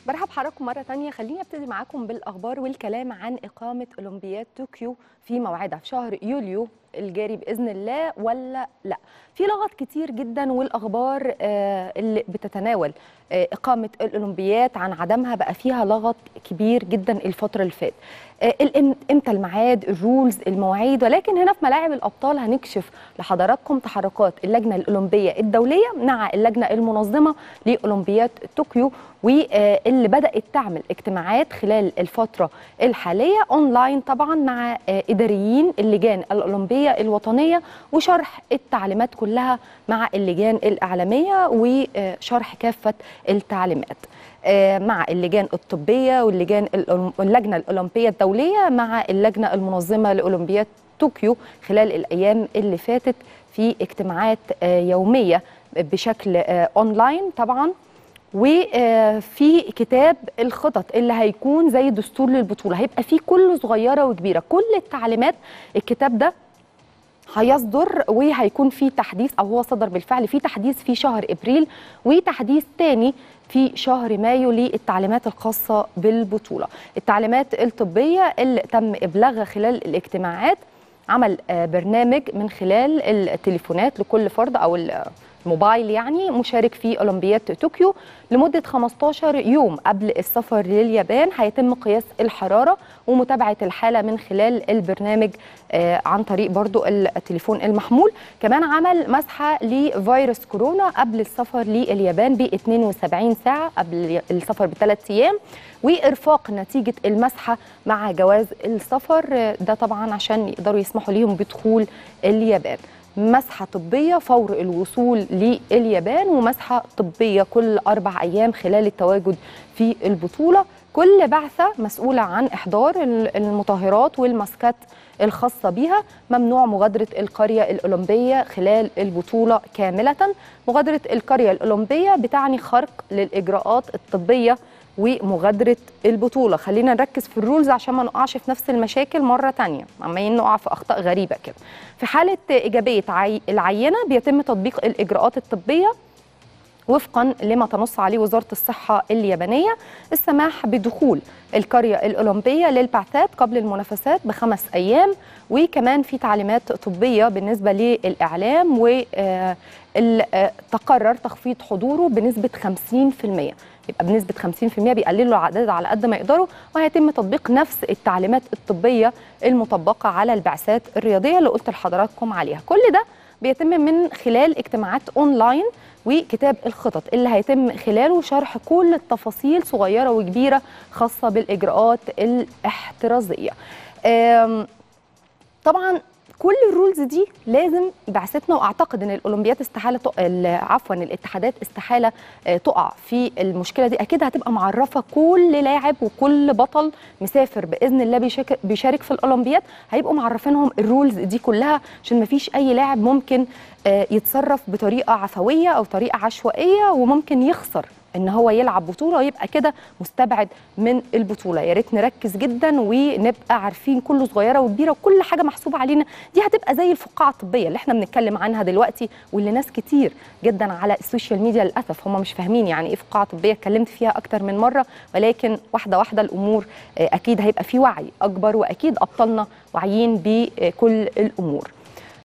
برحب حضراتكم مرة تانية خليني ابتدي معاكم بالأخبار والكلام عن إقامة أولمبياد طوكيو في موعدها في شهر يوليو الجاري بإذن الله ولا لا في لغط كتير جدا والأخبار آه، اللي بتتناول آه، إقامة الأولمبياد عن عدمها بقى فيها لغط كبير جدا الفترة اللي فاتت آه، الإم- امتى الميعاد الرولز المواعيد ولكن هنا في ملاعب الابطال هنكشف لحضراتكم تحركات اللجنه الاولمبيه الدوليه مع اللجنه المنظمه لاولمبياد طوكيو واللي بدات تعمل اجتماعات خلال الفتره الحاليه اونلاين طبعا مع آه، اداريين اللجان الاولمبيه الوطنيه وشرح التعليمات كلها مع اللجان الاعلاميه وشرح كافه التعليمات آه، مع اللجان الطبيه واللجان الأولم- اللجنه الاولمبيه الدوليه مع اللجنه المنظمه لاولمبياد طوكيو خلال الايام اللي فاتت في اجتماعات آه، يوميه بشكل آه، اونلاين طبعا وفي كتاب الخطط اللي هيكون زي دستور للبطوله هيبقى فيه كل صغيره وكبيره كل التعليمات الكتاب ده هيصدر وهيكون في تحديث او هو صدر بالفعل في تحديث في شهر ابريل وتحديث تاني في شهر مايو للتعليمات الخاصه بالبطوله التعليمات الطبيه اللي تم ابلاغها خلال الاجتماعات عمل آه، برنامج من خلال التليفونات لكل فرد او الموبايل يعني مشارك في اولمبياد طوكيو لمده 15 يوم قبل السفر لليابان هيتم قياس الحراره ومتابعه الحاله من خلال البرنامج آه، عن طريق برضو التليفون المحمول كمان عمل مسحه لفيروس كورونا قبل السفر لليابان ب 72 ساعه قبل السفر بثلاث ايام وارفاق نتيجه المسحه مع جواز السفر آه، ده طبعا عشان يقدروا يسمحوا ليهم بدخول اليابان مسحة طبية فور الوصول لليابان ومسحة طبية كل أربع أيام خلال التواجد في البطولة كل بعثة مسؤولة عن إحضار ال- المطهرات والماسكات الخاصة بها ممنوع مغادرة القرية الأولمبية خلال البطولة كاملة مغادرة القرية الأولمبية بتعني خرق للإجراءات الطبية ومغادرة البطولة خلينا نركز في الرولز عشان ما نقعش في نفس المشاكل مرة تانية عمالين نقع في أخطاء غريبة كده في حالة إيجابية عي- العينة بيتم تطبيق الإجراءات الطبية وفقا لما تنص عليه وزاره الصحه اليابانيه السماح بدخول القريه الاولمبيه للبعثات قبل المنافسات بخمس ايام وكمان في تعليمات طبيه بالنسبه للاعلام وتقرر تخفيض حضوره بنسبه 50% يبقى بنسبه 50% بيقللوا العدد على قد ما يقدروا وهيتم تطبيق نفس التعليمات الطبيه المطبقه على البعثات الرياضيه اللي قلت لحضراتكم عليها كل ده بيتم من خلال اجتماعات اونلاين وكتاب الخطط اللي هيتم خلاله شرح كل التفاصيل صغيره وكبيره خاصه بالاجراءات الاحترازيه. آم، طبعا كل الرولز دي لازم بعثتنا واعتقد ان الاولمبياد استحاله تق... ال- عفوا الاتحادات استحاله آه، تقع في المشكله دي اكيد هتبقى معرفه كل لاعب وكل بطل مسافر باذن الله بيشارك, بيشارك في الاولمبياد هيبقوا معرفينهم الرولز دي كلها عشان ما فيش اي لاعب ممكن آه، يتصرف بطريقه عفويه او طريقه عشوائيه وممكن يخسر ان هو يلعب بطوله ويبقى كده مستبعد من البطوله يا ريت نركز جدا ونبقى عارفين كل صغيره وكبيره وكل حاجه محسوبه علينا دي هتبقى زي الفقاعه الطبيه اللي احنا بنتكلم عنها دلوقتي واللي ناس كتير جدا على السوشيال ميديا للاسف هم مش فاهمين يعني ايه فقاعه طبيه اتكلمت فيها اكتر من مره ولكن واحده واحده الامور آه، اكيد هيبقى في وعي اكبر واكيد ابطالنا واعيين بكل الامور